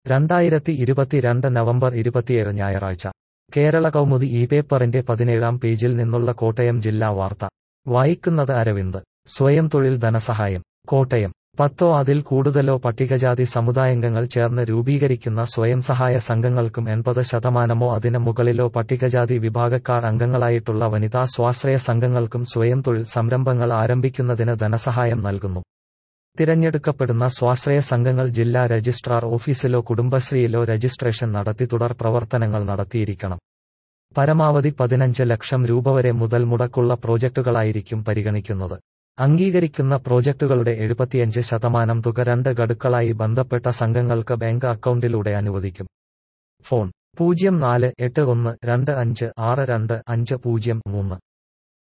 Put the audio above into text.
രണ്ടായിരത്തി ഇരുപത്തിരണ്ട് നവംബർ ഇരുപത്തിയേഴ് ഞായറാഴ്ച കേരള കൗമുദി ഈ പേപ്പറിന്റെ പതിനേഴാം പേജിൽ നിന്നുള്ള കോട്ടയം ജില്ലാ വാർത്ത വായിക്കുന്നത് അരവിന്ദ് സ്വയം തൊഴിൽ ധനസഹായം കോട്ടയം പത്തോ അതിൽ കൂടുതലോ പട്ടികജാതി സമുദായാംഗങ്ങൾ ചേർന്ന് രൂപീകരിക്കുന്ന സ്വയം സഹായ സംഘങ്ങൾക്കും എൺപത് ശതമാനമോ അതിന് മുകളിലോ പട്ടികജാതി വിഭാഗക്കാർ അംഗങ്ങളായിട്ടുള്ള വനിതാ സ്വാശ്രയ സംഘങ്ങൾക്കും സ്വയം തൊഴിൽ സംരംഭങ്ങൾ ആരംഭിക്കുന്നതിന് ധനസഹായം നൽകുന്നു തിരഞ്ഞെടുക്കപ്പെടുന്ന സ്വാശ്രയ സംഘങ്ങൾ ജില്ലാ രജിസ്ട്രാർ ഓഫീസിലോ കുടുംബശ്രീയിലോ രജിസ്ട്രേഷൻ നടത്തി തുടർ പ്രവർത്തനങ്ങൾ നടത്തിയിരിക്കണം പരമാവധി പതിനഞ്ച് ലക്ഷം രൂപ വരെ മുതൽ മുടക്കുള്ള പ്രോജക്ടുകളായിരിക്കും പരിഗണിക്കുന്നത് അംഗീകരിക്കുന്ന പ്രോജക്ടുകളുടെ എഴുപത്തിയഞ്ച് ശതമാനം തുക രണ്ട് ഗഡുക്കളായി ബന്ധപ്പെട്ട സംഘങ്ങൾക്ക് ബാങ്ക് അക്കൗണ്ടിലൂടെ അനുവദിക്കും ഫോൺ പൂജ്യം നാല് എട്ട് ഒന്ന് രണ്ട് അഞ്ച് ആറ് രണ്ട് അഞ്ച് പൂജ്യം മൂന്ന്